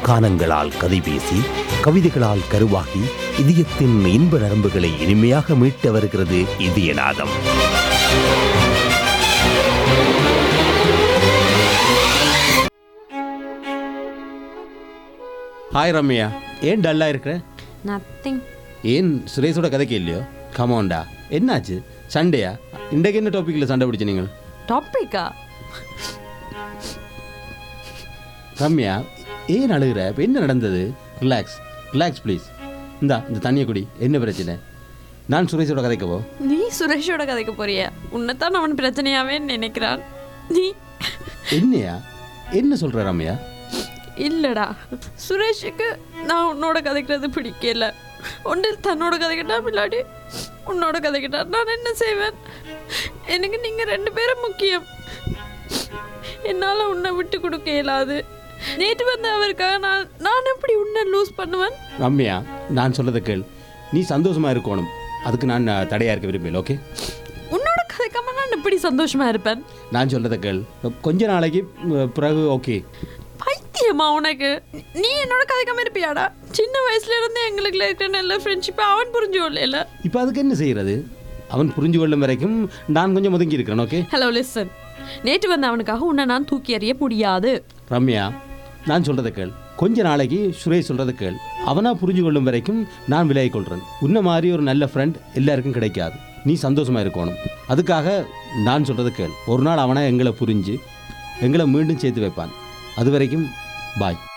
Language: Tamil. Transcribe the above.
கானங்களால் கதை பேசி கவிதைகளால் கருவாகி இதயத்தின் இன்ப நரம்புகளை இனிமையாக மீட்டு வருகிறது இதயநாதம் ஹாய் ரம்யா ஏன் டல்லா இருக்கிற நத்திங் ஏன் சுரேஷோட கதைக்கு இல்லையோ கமாண்டா என்னாச்சு சண்டையா இன்றைக்கு என்ன டாபிக்ல சண்டை பிடிச்ச நீங்கள் டாபிக்கா ரம்யா ஏன் அழுகிற இப்போ என்ன நடந்தது ரிலாக்ஸ் ரிலாக்ஸ் ப்ளீஸ் இந்தா இந்த தண்ணியை குடி என்ன பிரச்சனை நான் சுரேஷோட கதைக்கவோ நீ சுரேஷோட கதைக்கு போறிய உன்னைத்தான் அவன் பிரச்சனையாவே நினைக்கிறான் நீ என்னையா என்ன சொல்ற ரம்யா இல்லடா சுரேஷுக்கு நான் உன்னோட கதைக்கிறது பிடிக்கல ஒன்றில் தன்னோட கதைக்கிட்டா இல்லாட்டி உன்னோட கதைக்கிட்டா நான் என்ன செய்வேன் எனக்கு நீங்கள் ரெண்டு பேரும் முக்கியம் என்னால் உன்னை விட்டு கொடுக்க இயலாது நேற்று வந்த அவருக்காக நான் நான் எப்படி உன்னை லூஸ் பண்ணுவேன் ரம்யா நான் சொல்றதை கேள் நீ சந்தோஷமா இருக்கணும் அதுக்கு நான் அஹ், தடையா இருக்க விரும்பல ஓகே உன்னோட கதைக்காம நான் எப்படி சந்தோஷமா இருப்பேன் நான் சொல்றதை கேள் கொஞ்ச நாளைக்கு அஹ், பிறகு ஓகே பைத்தியமா உனக்கு நீ என்னோட கதைக்காம இருப்பியாடா சின்ன வயசுல இருந்து எங்களுக்கு இருக்கிற நல்ல ஃப்ரெண்ட்ஷிப்பை அவன் புரிஞ்சு கொள்ளல இப்போ அதுக்கு என்ன செய்யறது அவன் புரிஞ்சு கொள்ளும் வரைக்கும் நான் கொஞ்சம் ஒதுங்கி இருக்கிறேன் ஓகே ஹலோ லிசன் நேற்று வந்த அவனுக்காக உன்னை நான் தூக்கி எறிய முடியாது ரம்யா நான் சொல்றதை கேள் கொஞ்ச நாளைக்கு சுரேஷ் சொல்றதை கேள் அவனா புரிஞ்சு கொள்ளும் வரைக்கும் நான் விலகிக் கொள்றேன் உன்ன மாதிரி ஒரு நல்ல ஃப்ரெண்ட் எல்லாருக்கும் கிடைக்காது நீ சந்தோஷமா இருக்கணும் அதுக்காக நான் சொல்றதை கேள் ஒரு நாள் அவனை எங்களை புரிஞ்சு எங்களை மீண்டும் சேர்த்து வைப்பான் அது வரைக்கும் பாய்